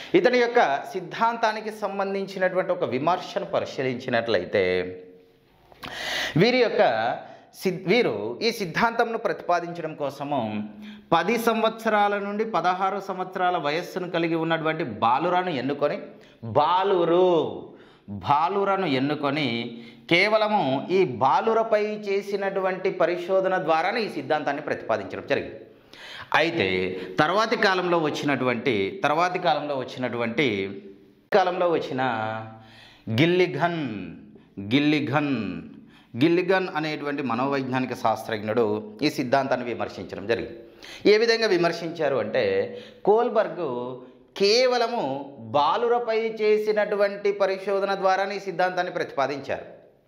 ఇతని యొక్క సిద్ధాంతానికి సంబంధించినటువంటి ఒక విమర్శను పరిశీలించినట్లయితే వీరి యొక్క సిద్ వీరు ఈ సిద్ధాంతంను ప్రతిపాదించడం కోసము పది సంవత్సరాల నుండి పదహారు సంవత్సరాల వయస్సును కలిగి ఉన్నటువంటి బాలురను ఎన్నుకొని బాలురు బాలురను ఎన్నుకొని కేవలము ఈ బాలురపై చేసినటువంటి పరిశోధన ద్వారానే ఈ సిద్ధాంతాన్ని ప్రతిపాదించడం జరిగింది అయితే తర్వాతి కాలంలో వచ్చినటువంటి తర్వాతి కాలంలో వచ్చినటువంటి కాలంలో వచ్చిన గిల్లిఘన్ గిల్లిఘన్ గిల్లిగన్ అనేటువంటి మనోవైజ్ఞానిక శాస్త్రజ్ఞుడు ఈ సిద్ధాంతాన్ని విమర్శించడం జరిగింది ఏ విధంగా విమర్శించారు అంటే కోల్బర్గ్ కేవలము బాలురపై చేసినటువంటి పరిశోధన ద్వారానే ఈ సిద్ధాంతాన్ని ప్రతిపాదించారు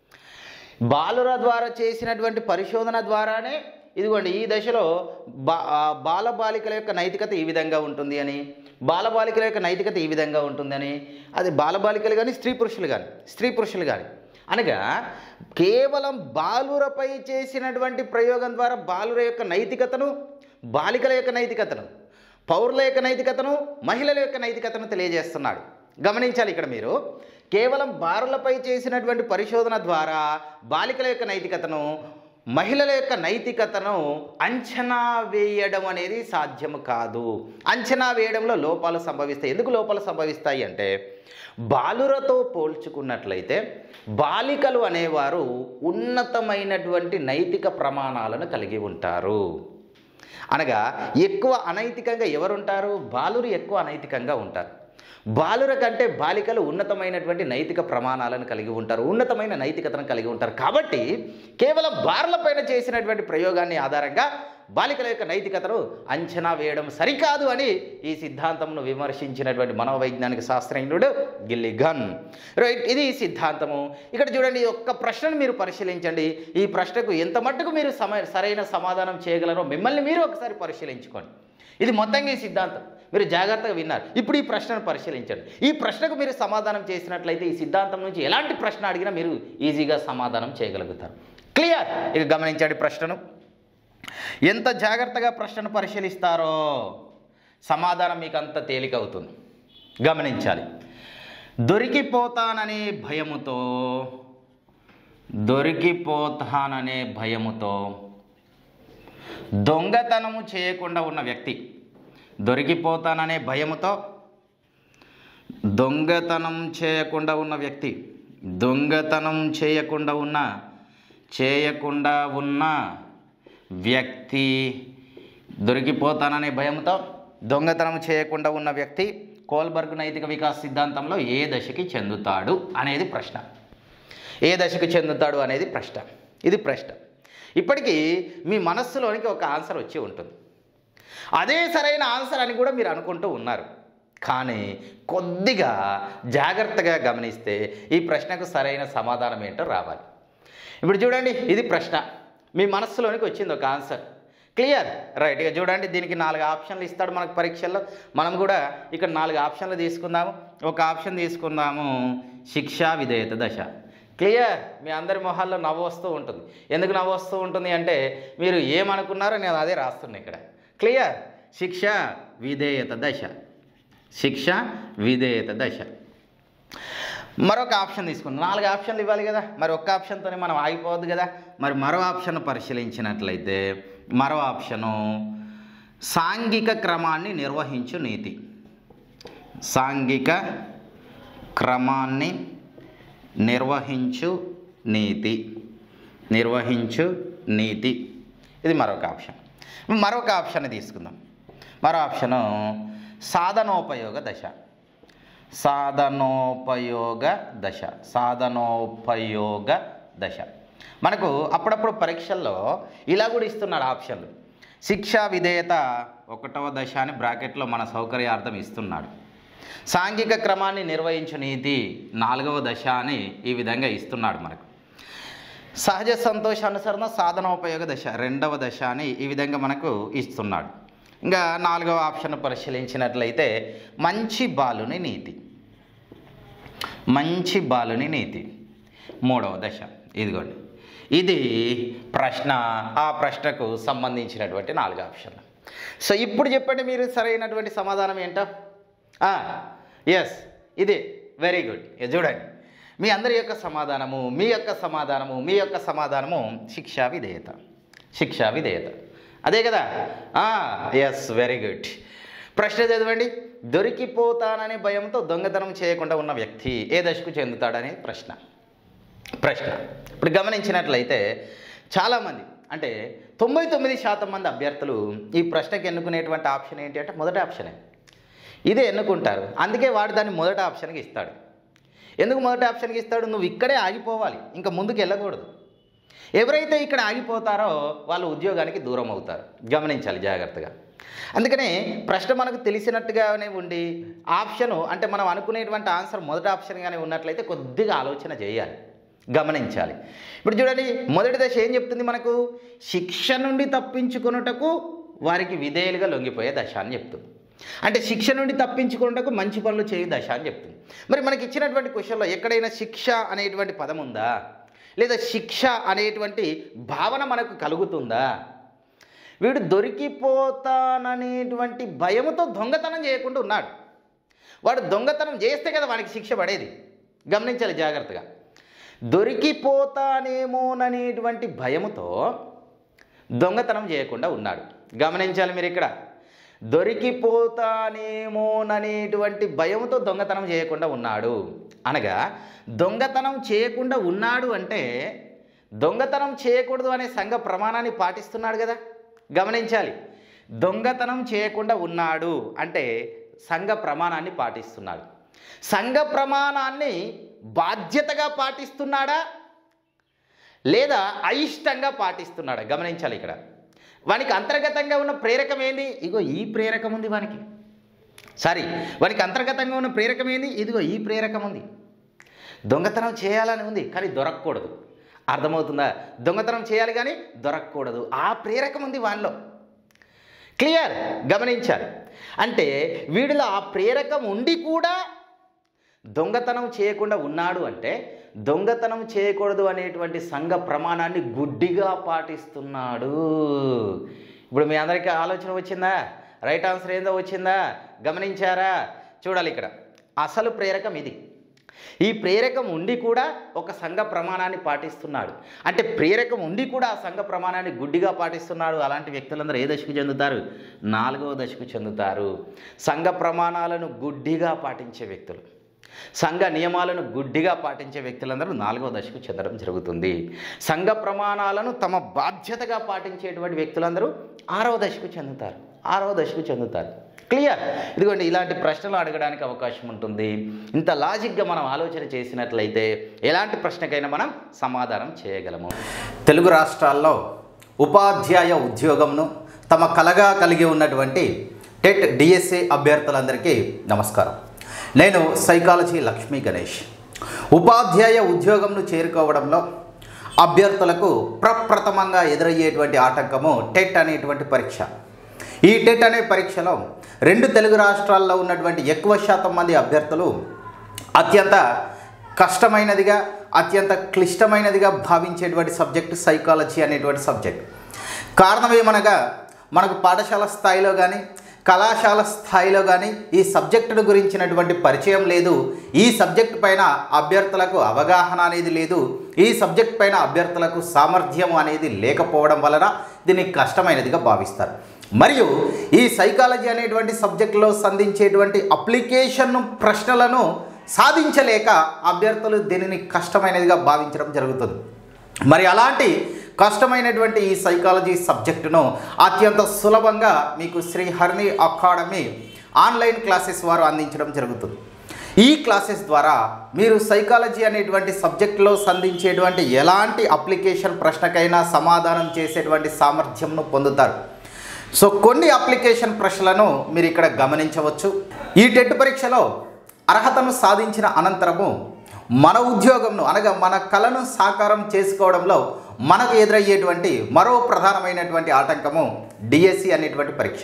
బాలుర ద్వారా చేసినటువంటి పరిశోధన ద్వారానే ఇదిగోండి ఈ దశలో బా ఆ బాలబాలికల యొక్క నైతికత ఈ విధంగా ఉంటుంది అని బాలబాలికల యొక్క నైతికత ఈ విధంగా ఉంటుందని అది బాలబాలికలు కానీ స్త్రీ పురుషులు కానీ స్త్రీ పురుషులు కానీ అనగా కేవలం బాలురపై చేసినటువంటి ప్రయోగం ద్వారా బాలుర యొక్క నైతికతను బాలికల యొక్క నైతికతను పౌరుల యొక్క నైతికతను మహిళల యొక్క నైతికతను తెలియజేస్తున్నాడు గమనించాలి ఇక్కడ మీరు కేవలం బారులపై చేసినటువంటి పరిశోధన ద్వారా బాలికల యొక్క నైతికతను మహిళల యొక్క నైతికతను అంచనా వేయడం అనేది సాధ్యము కాదు అంచనా వేయడంలో లోపాలు సంభవిస్తాయి ఎందుకు లోపాలు సంభవిస్తాయి అంటే బాలురతో పోల్చుకున్నట్లయితే బాలికలు అనేవారు ఉన్నతమైనటువంటి నైతిక ప్రమాణాలను కలిగి ఉంటారు అనగా ఎక్కువ అనైతికంగా ఎవరుంటారు బాలురు ఎక్కువ అనైతికంగా ఉంటారు బాలుర కంటే బాలికలు ఉన్నతమైనటువంటి నైతిక ప్రమాణాలను కలిగి ఉంటారు ఉన్నతమైన నైతికతను కలిగి ఉంటారు కాబట్టి కేవలం బార్లపైన చేసినటువంటి ప్రయోగాన్ని ఆధారంగా బాలికల యొక్క నైతికతను అంచనా వేయడం సరికాదు అని ఈ సిద్ధాంతంను విమర్శించినటువంటి మనోవైజ్ఞానిక శాస్త్రజ్ఞుడు గిల్లిగన్ రైట్ ఇది ఈ సిద్ధాంతము ఇక్కడ చూడండి ఈ ఒక్క ప్రశ్నను మీరు పరిశీలించండి ఈ ప్రశ్నకు ఎంత మట్టుకు మీరు సమ సరైన సమాధానం చేయగలరో మిమ్మల్ని మీరు ఒకసారి పరిశీలించుకోండి ఇది మొత్తంగా ఈ సిద్ధాంతం మీరు జాగ్రత్తగా విన్నారు ఇప్పుడు ఈ ప్రశ్నను పరిశీలించండి ఈ ప్రశ్నకు మీరు సమాధానం చేసినట్లయితే ఈ సిద్ధాంతం నుంచి ఎలాంటి ప్రశ్న అడిగినా మీరు ఈజీగా సమాధానం చేయగలుగుతారు క్లియర్ ఇక గమనించండి ప్రశ్నను ఎంత జాగ్రత్తగా ప్రశ్నను పరిశీలిస్తారో సమాధానం మీకు అంత తేలిక అవుతుంది గమనించాలి దొరికిపోతాననే భయముతో దొరికిపోతాననే భయముతో దొంగతనము చేయకుండా ఉన్న వ్యక్తి దొరికిపోతాననే భయముతో దొంగతనం చేయకుండా ఉన్న వ్యక్తి దొంగతనం చేయకుండా ఉన్న చేయకుండా ఉన్న వ్యక్తి దొరికిపోతాననే భయంతో దొంగతనం చేయకుండా ఉన్న వ్యక్తి కోల్బర్గ్ నైతిక వికాస్ సిద్ధాంతంలో ఏ దశకి చెందుతాడు అనేది ప్రశ్న ఏ దశకు చెందుతాడు అనేది ప్రశ్న ఇది ప్రశ్న ఇప్పటికీ మీ మనస్సులోనికి ఒక ఆన్సర్ వచ్చి ఉంటుంది అదే సరైన ఆన్సర్ అని కూడా మీరు అనుకుంటూ ఉన్నారు కానీ కొద్దిగా జాగ్రత్తగా గమనిస్తే ఈ ప్రశ్నకు సరైన సమాధానం ఏంటో రావాలి ఇప్పుడు చూడండి ఇది ప్రశ్న మీ మనస్సులోనికి వచ్చింది ఒక ఆన్సర్ క్లియర్ రైట్ ఇక చూడండి దీనికి నాలుగు ఆప్షన్లు ఇస్తాడు మనకు పరీక్షల్లో మనం కూడా ఇక్కడ నాలుగు ఆప్షన్లు తీసుకుందాము ఒక ఆప్షన్ తీసుకుందాము శిక్షా విధేయత దశ క్లియర్ మీ అందరి మొహాల్లో నవ్వు వస్తూ ఉంటుంది ఎందుకు నవ్వు వస్తూ ఉంటుంది అంటే మీరు ఏమనుకున్నారో నేను అదే రాస్తున్నా ఇక్కడ క్లియర్ శిక్ష విధేయత దశ శిక్ష విధేయత దశ మరొక ఆప్షన్ తీసుకుందాం నాలుగు ఆప్షన్లు ఇవ్వాలి కదా మరి ఒక్క ఆప్షన్తోనే మనం ఆగిపోవద్దు కదా మరి మరో ఆప్షన్ పరిశీలించినట్లయితే మరో ఆప్షను సాంఘిక క్రమాన్ని నిర్వహించు నీతి సాంఘిక క్రమాన్ని నిర్వహించు నీతి నిర్వహించు నీతి ఇది మరొక ఆప్షన్ మరొక ఆప్షన్ తీసుకుందాం మరో ఆప్షను సాధనోపయోగ దశ సాధనోపయోగ దశ సాధనోపయోగ దశ మనకు అప్పుడప్పుడు పరీక్షల్లో ఇలా కూడా ఇస్తున్నాడు ఆప్షన్లు శిక్షా విధేయత ఒకటవ దశ అని బ్రాకెట్లో మన సౌకర్యార్థం ఇస్తున్నాడు సాంఘిక క్రమాన్ని నిర్వహించు నీతి నాలుగవ దశ అని ఈ విధంగా ఇస్తున్నాడు మనకు సహజ సంతోషానుసరణ సాధనోపయోగ దశ రెండవ దశ అని ఈ విధంగా మనకు ఇస్తున్నాడు ఇంకా నాలుగవ ఆప్షన్ పరిశీలించినట్లయితే మంచి బాలుని నీతి మంచి బాలుని నీతి మూడవ దశ ఇదిగోండి ఇది ప్రశ్న ఆ ప్రశ్నకు సంబంధించినటువంటి నాలుగు ఆప్షన్లు సో ఇప్పుడు చెప్పండి మీరు సరైనటువంటి సమాధానం ఏంటో ఆ, ఎస్ ఇది వెరీ గుడ్ ఇది చూడండి మీ అందరి యొక్క సమాధానము మీ యొక్క సమాధానము మీ యొక్క సమాధానము శిక్షా విధేయత శిక్షా విధేయత అదే కదా ఎస్ వెరీ గుడ్ ప్రశ్న చదవండి దొరికిపోతాననే భయంతో దొంగతనం చేయకుండా ఉన్న వ్యక్తి ఏ దశకు చెందుతాడనే ప్రశ్న ప్రశ్న ఇప్పుడు గమనించినట్లయితే చాలామంది అంటే తొంభై తొమ్మిది శాతం మంది అభ్యర్థులు ఈ ప్రశ్నకి ఎన్నుకునేటువంటి ఆప్షన్ ఏంటి అంటే మొదటి ఆప్షనే ఇదే ఎన్నుకుంటారు అందుకే వాడు దాన్ని మొదటి ఆప్షన్కి ఇస్తాడు ఎందుకు మొదటి ఆప్షన్కి ఇస్తాడు నువ్వు ఇక్కడే ఆగిపోవాలి ఇంకా ముందుకు వెళ్ళకూడదు ఎవరైతే ఇక్కడ ఆగిపోతారో వాళ్ళు ఉద్యోగానికి దూరం అవుతారు గమనించాలి జాగ్రత్తగా అందుకనే ప్రశ్న మనకు తెలిసినట్టుగానే ఉండి ఆప్షను అంటే మనం అనుకునేటువంటి ఆన్సర్ మొదటి ఆప్షన్గానే ఉన్నట్లయితే కొద్దిగా ఆలోచన చేయాలి గమనించాలి ఇప్పుడు చూడండి మొదటి దశ ఏం చెప్తుంది మనకు శిక్ష నుండి తప్పించుకొనుటకు వారికి విధేయులుగా లొంగిపోయే దశ అని చెప్తుంది అంటే శిక్ష నుండి తప్పించుకున్నటకు మంచి పనులు చేయు దశ అని చెప్తుంది మరి మనకి ఇచ్చినటువంటి క్వశ్చన్లో ఎక్కడైనా శిక్ష అనేటువంటి పదం ఉందా లేదా శిక్ష అనేటువంటి భావన మనకు కలుగుతుందా వీడు దొరికిపోతాననేటువంటి భయముతో దొంగతనం చేయకుండా ఉన్నాడు వాడు దొంగతనం చేస్తే కదా వానికి శిక్ష పడేది గమనించాలి జాగ్రత్తగా దొరికిపోతానేమోననేటువంటి భయముతో దొంగతనం చేయకుండా ఉన్నాడు గమనించాలి మీరు ఇక్కడ దొరికిపోతానేమోననేటువంటి భయంతో దొంగతనం చేయకుండా ఉన్నాడు అనగా దొంగతనం చేయకుండా ఉన్నాడు అంటే దొంగతనం చేయకూడదు అనే సంఘ ప్రమాణాన్ని పాటిస్తున్నాడు కదా గమనించాలి దొంగతనం చేయకుండా ఉన్నాడు అంటే సంఘ ప్రమాణాన్ని పాటిస్తున్నాడు సంఘ ప్రమాణాన్ని బాధ్యతగా పాటిస్తున్నాడా లేదా అయిష్టంగా పాటిస్తున్నాడా గమనించాలి ఇక్కడ వానికి అంతర్గతంగా ఉన్న ప్రేరకం ఏంది ఇగో ఈ ప్రేరకం ఉంది వానికి సారీ వానికి అంతర్గతంగా ఉన్న ప్రేరకం ఏంది ఇదిగో ఈ ప్రేరకం ఉంది దొంగతనం చేయాలని ఉంది కానీ దొరకకూడదు అర్థమవుతుందా దొంగతనం చేయాలి కానీ దొరకకూడదు ఆ ప్రేరకం ఉంది వానిలో క్లియర్ గమనించాలి అంటే వీడిలో ఆ ప్రేరకం ఉండి కూడా దొంగతనం చేయకుండా ఉన్నాడు అంటే దొంగతనం చేయకూడదు అనేటువంటి సంఘ ప్రమాణాన్ని గుడ్డిగా పాటిస్తున్నాడు ఇప్పుడు మీ అందరికీ ఆలోచన వచ్చిందా రైట్ ఆన్సర్ ఏందో వచ్చిందా గమనించారా చూడాలి ఇక్కడ అసలు ప్రేరకం ఇది ఈ ప్రేరకం ఉండి కూడా ఒక సంఘ ప్రమాణాన్ని పాటిస్తున్నాడు అంటే ప్రేరకం ఉండి కూడా ఆ సంఘ ప్రమాణాన్ని గుడ్డిగా పాటిస్తున్నాడు అలాంటి వ్యక్తులందరూ ఏ దశకు చెందుతారు నాలుగవ దశకు చెందుతారు సంఘ ప్రమాణాలను గుడ్డిగా పాటించే వ్యక్తులు సంఘ నియమాలను గుడ్డిగా పాటించే వ్యక్తులందరూ నాలుగవ దశకు చెందడం జరుగుతుంది సంఘ ప్రమాణాలను తమ బాధ్యతగా పాటించేటువంటి వ్యక్తులందరూ ఆరవ దశకు చెందుతారు ఆరవ దశకు చెందుతారు క్లియర్ ఇదిగోండి ఇలాంటి ప్రశ్నలు అడగడానికి అవకాశం ఉంటుంది ఇంత లాజిక్గా మనం ఆలోచన చేసినట్లయితే ఎలాంటి ప్రశ్నకైనా మనం సమాధానం చేయగలము తెలుగు రాష్ట్రాల్లో ఉపాధ్యాయ ఉద్యోగంను తమ కలగా కలిగి ఉన్నటువంటి టెట్ డిఎస్ఏ అభ్యర్థులందరికీ నమస్కారం నేను సైకాలజీ లక్ష్మీ గణేష్ ఉపాధ్యాయ ఉద్యోగంను చేరుకోవడంలో అభ్యర్థులకు ప్రప్రథమంగా ఎదురయ్యేటువంటి ఆటంకము టెట్ అనేటువంటి పరీక్ష ఈ టెట్ అనే పరీక్షలో రెండు తెలుగు రాష్ట్రాల్లో ఉన్నటువంటి ఎక్కువ శాతం మంది అభ్యర్థులు అత్యంత కష్టమైనదిగా అత్యంత క్లిష్టమైనదిగా భావించేటువంటి సబ్జెక్టు సైకాలజీ అనేటువంటి సబ్జెక్ట్ కారణం ఏమనగా మనకు పాఠశాల స్థాయిలో కానీ కళాశాల స్థాయిలో కానీ ఈ సబ్జెక్టును గురించినటువంటి పరిచయం లేదు ఈ సబ్జెక్ట్ పైన అభ్యర్థులకు అవగాహన అనేది లేదు ఈ సబ్జెక్ట్ పైన అభ్యర్థులకు సామర్థ్యం అనేది లేకపోవడం వలన దీన్ని కష్టమైనదిగా భావిస్తారు మరియు ఈ సైకాలజీ అనేటువంటి సబ్జెక్టులో సంధించేటువంటి అప్లికేషన్ ప్రశ్నలను సాధించలేక అభ్యర్థులు దీనిని కష్టమైనదిగా భావించడం జరుగుతుంది మరి అలాంటి కష్టమైనటువంటి ఈ సైకాలజీ సబ్జెక్టును అత్యంత సులభంగా మీకు Shri Harini academy online classes వారు అందించడం జరుగుతుంది ఈ క్లాసెస్ ద్వారా మీరు సైకాలజీ అనేటువంటి సబ్జెక్టులో సంధించేటువంటి ఎలాంటి అప్లికేషన్ ప్రశ్నకైనా సమాధానం చేసేటువంటి సామర్థ్యంను పొందుతారు సో కొన్ని అప్లికేషన్ ప్రశ్నలను మీరు ఇక్కడ గమనించవచ్చు ఈ టెట్ పరీక్షలో అర్హతను సాధించిన అనంతరము మన ఉద్యోగంను అనగా మన కళను సాకారం చేసుకోవడంలో మనకు ఎదురయ్యేటువంటి మరో ప్రధానమైనటువంటి ఆటంకము డిఎస్సి అనేటువంటి పరీక్ష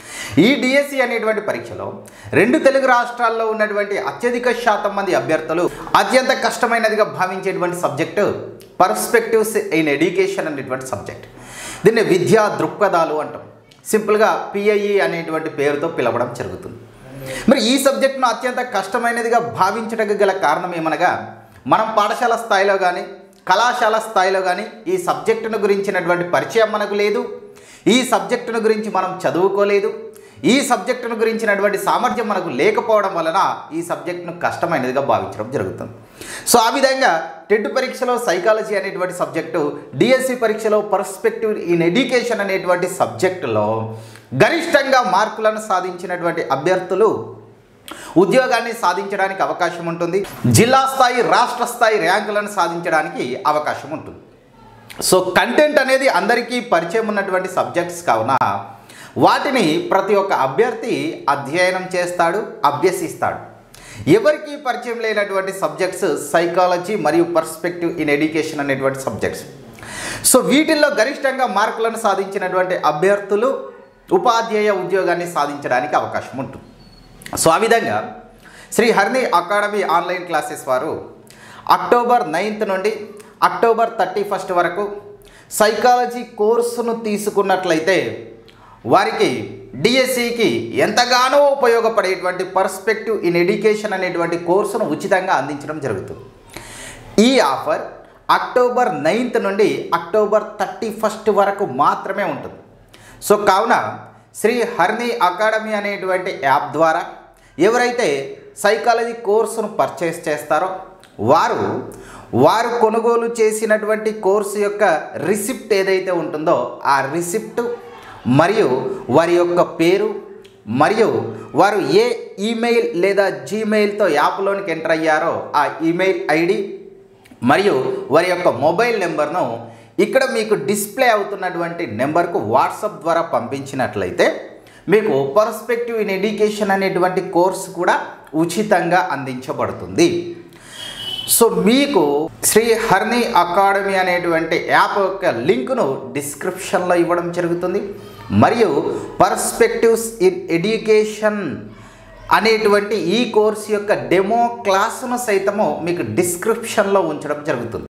ఈ డిఎస్సి అనేటువంటి పరీక్షలో రెండు తెలుగు రాష్ట్రాల్లో ఉన్నటువంటి అత్యధిక శాతం మంది అభ్యర్థులు అత్యంత కష్టమైనదిగా భావించేటువంటి సబ్జెక్టు పర్స్పెక్టివ్స్ ఇన్ ఎడ్యుకేషన్ అనేటువంటి సబ్జెక్ట్ దీన్ని విద్యా దృక్పథాలు అంటాం సింపుల్గా పిఐఈ అనేటువంటి పేరుతో పిలవడం జరుగుతుంది మరి ఈ సబ్జెక్టును అత్యంత కష్టమైనదిగా భావించడానికి గల కారణం ఏమనగా మనం పాఠశాల స్థాయిలో కానీ కళాశాల స్థాయిలో కానీ ఈ సబ్జెక్టును గురించినటువంటి పరిచయం మనకు లేదు ఈ సబ్జెక్టును గురించి మనం చదువుకోలేదు ఈ సబ్జెక్టును గురించినటువంటి సామర్థ్యం మనకు లేకపోవడం వలన ఈ సబ్జెక్టును కష్టమైనదిగా భావించడం జరుగుతుంది సో ఆ విధంగా టెట్ పరీక్షలో సైకాలజీ అనేటువంటి సబ్జెక్టు డిఎస్సి పరీక్షలో పర్స్పెక్టివ్ ఇన్ ఎడ్యుకేషన్ అనేటువంటి సబ్జెక్టులో గరిష్టంగా మార్కులను సాధించినటువంటి అభ్యర్థులు ఉద్యోగాన్ని సాధించడానికి అవకాశం ఉంటుంది జిల్లా స్థాయి రాష్ట్ర స్థాయి ర్యాంకులను సాధించడానికి అవకాశం ఉంటుంది సో కంటెంట్ అనేది అందరికీ పరిచయం ఉన్నటువంటి సబ్జెక్ట్స్ కావున వాటిని ప్రతి ఒక్క అభ్యర్థి అధ్యయనం చేస్తాడు అభ్యసిస్తాడు ఎవరికి పరిచయం లేనటువంటి సబ్జెక్ట్స్ సైకాలజీ మరియు పర్స్పెక్టివ్ ఇన్ ఎడ్యుకేషన్ అనేటువంటి సబ్జెక్ట్స్ సో వీటిల్లో గరిష్టంగా మార్కులను సాధించినటువంటి అభ్యర్థులు ఉపాధ్యాయ ఉద్యోగాన్ని సాధించడానికి అవకాశం ఉంటుంది సో ఆ విధంగా Shri Harini academy online classes వారు అక్టోబర్ నైన్త్ నుండి అక్టోబర్ థర్టీ ఫస్ట్ వరకు సైకాలజీ కోర్సును తీసుకున్నట్లయితే వారికి డిఎస్సికి ఎంతగానో ఉపయోగపడేటువంటి పర్స్పెక్టివ్ ఇన్ ఎడ్యుకేషన్ అనేటువంటి కోర్సును ఉచితంగా అందించడం జరుగుతుంది ఈ ఆఫర్ అక్టోబర్ నైన్త్ నుండి అక్టోబర్ థర్టీ ఫస్ట్ వరకు మాత్రమే ఉంటుంది సో కావున శ్రీ హర్ని అకాడమీ అనేటువంటి యాప్ ద్వారా ఎవరైతే సైకాలజీ కోర్సును పర్చేస్ చేస్తారో వారు వారు కొనుగోలు చేసినటువంటి కోర్సు యొక్క రిసిప్ట్ ఏదైతే ఉంటుందో ఆ రిసిప్ట్ మరియు వారి యొక్క పేరు మరియు వారు ఏ ఈమెయిల్ లేదా జీమెయిల్తో యాప్లోనికి ఎంటర్ అయ్యారో ఆ ఈమెయిల్ ఐడి మరియు వారి యొక్క మొబైల్ నెంబర్ను ఇక్కడ మీకు డిస్ప్లే అవుతున్నటువంటి నెంబర్కు వాట్సాప్ ద్వారా పంపించినట్లయితే మీకు పర్స్పెక్టివ్ ఇన్ ఎడ్యుకేషన్ అనేటువంటి కోర్సు కూడా ఉచితంగా అందించబడుతుంది సో మీకు శ్రీ హర్ని అకాడమీ అనేటువంటి యాప్ యొక్క లింకును డిస్క్రిప్షన్లో ఇవ్వడం జరుగుతుంది మరియు పర్స్పెక్టివ్స్ ఇన్ ఎడ్యుకేషన్ అనేటువంటి ఈ కోర్సు యొక్క డెమో క్లాసును సైతము మీకు డిస్క్రిప్షన్లో ఉంచడం జరుగుతుంది